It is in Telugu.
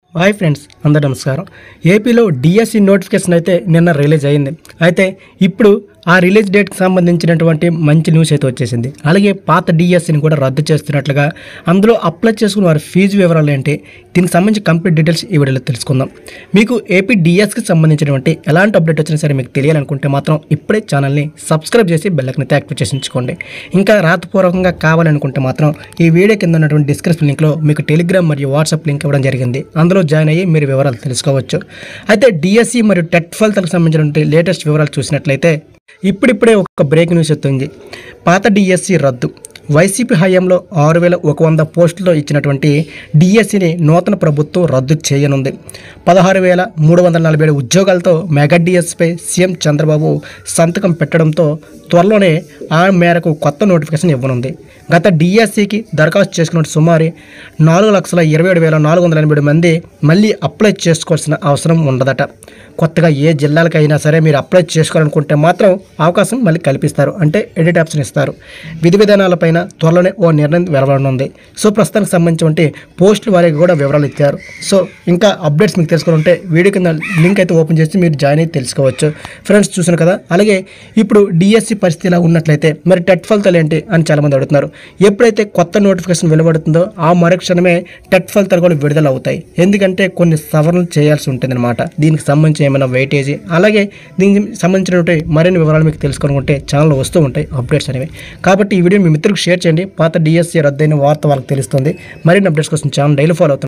హాయ్ ఫ్రెండ్స్ అందరు నమస్కారం ఏపీలో డిఎస్సి నోటిఫికేషన్ అయితే నిన్న రిలీజ్ అయింది అయితే ఇప్పుడు ఆ రిలీజ్ డేట్కి సంబంధించినటువంటి మంచి న్యూస్ అయితే వచ్చేసింది అలాగే పాత డిఎస్సిని కూడా రద్దు చేస్తున్నట్లుగా అందులో అప్లై చేసుకున్న వారి ఫీజు వివరాలు ఏంటి దీనికి సంబంధించి కంప్లీట్ డీటెయిల్స్ ఈ వీడియోలో తెలుసుకుందాం మీకు ఏపీ డిఎస్కి సంబంధించినటువంటి ఎలాంటి అప్డేట్ వచ్చినా సరే మీకు తెలియాలనుకుంటే మాత్రం ఇప్పుడే ఛానల్ని సబ్స్క్రైబ్ చేసి బెల్లకని యాక్టివేట్ చేసి ఉంచుకోండి ఇంకా రాతపూర్వకంగా కావాలనుకుంటే మాత్రం ఈ వీడియో కింద ఉన్నటువంటి డిస్క్రిప్షన్ లింక్లో మీకు టెలిగ్రామ్ మరియు వాట్సాప్ లింక్ ఇవ్వడం జరిగింది అందులో జాయిన్ అయ్యి మీరు వివరాలు తెలుసుకోవచ్చు అయితే డిఎస్సి మరియు టెట్ ఫలితాలకు సంబంధించినటువంటి లేటెస్ట్ వివరాలు చూసినట్లయితే ఇప్పుడిప్పుడే ఒక బ్రేక్ న్యూస్ వస్తుంది పాత డిఎస్సి రద్దు వైసీపీ హయాంలో ఆరు వేల ఒక వంద పోస్టుల్లో ఇచ్చినటువంటి డిఎస్సిని నూతన ప్రభుత్వం రద్దు చేయనుంది పదహారు వేల మూడు వందల నలభై ఏడు ఉద్యోగాలతో మెగా డిఎస్పై సీఎం చంద్రబాబు సంతకం పెట్టడంతో త్వరలోనే ఆ మేరకు కొత్త నోటిఫికేషన్ ఇవ్వనుంది గత డిఎస్సికి దరఖాస్తు చేసుకున్న సుమారు నాలుగు లక్షల ఇరవై ఏడు వేల నాలుగు వందల ఎనభై మంది మళ్ళీ అప్లై చేసుకోవాల్సిన అవసరం ఉండదట కొత్తగా ఏ జిల్లాలకైనా సరే మీరు అప్లై చేసుకోవాలనుకుంటే మాత్రం అవకాశం మళ్ళీ కల్పిస్తారు అంటే ఎడిట్ ఆప్షన్ ఇస్తారు విధి విధానాలపైన త్వరలోనే ఓ నిర్ణయం వెలువడనుంది సో ప్రస్తుతానికి సంబంధించి పోస్టుల వారికి కూడా వివరాలు ఇచ్చారు సో ఇంకా అప్డేట్స్ మీకు తెలుసుకోవాలంటే వీడియో కింద లింక్ అయితే ఓపెన్ చేసి మీరు జాయిన్ అయితే తెలుసుకోవచ్చు ఫ్రెండ్స్ చూసాను కదా అలాగే ఇప్పుడు డిఎస్సి పరిస్థితి ఇలా ఉన్నట్లయితే మరి టెట్ ఫలితాలు ఏంటి అని చాలామంది అడుగుతున్నారు ఎప్పుడైతే కొత్త నోటిఫికేషన్ వెలువడుతుందో ఆ మరుక్షణమే టెట్ ఫలితాలు కూడా విడుదల అవుతాయి ఎందుకంటే కొన్ని సవరణలు చేయాల్సి ఉంటుంది అనమాట దీనికి సంబంధించి ఏమైనా వెయిటేజీ అలాగే దీనికి సంబంధించినటువంటి మరిన్ని వివరాలు మీకు తెలుసుకోవాలనుకుంటే ఛానల్ వస్తూ ఉంటాయి అప్డేట్స్ అనేవి కాబట్టి ఈ వీడియో మీ మిత్రులకు షేర్ చేయండి పాత డిఎస్సి రద్దయిన వార్త వాళ్ళకి తెలుస్తుంది మరిన్ని అప్డేట్స్ కోసం ఛానల్ డైలీ ఫాలో అవుతుంది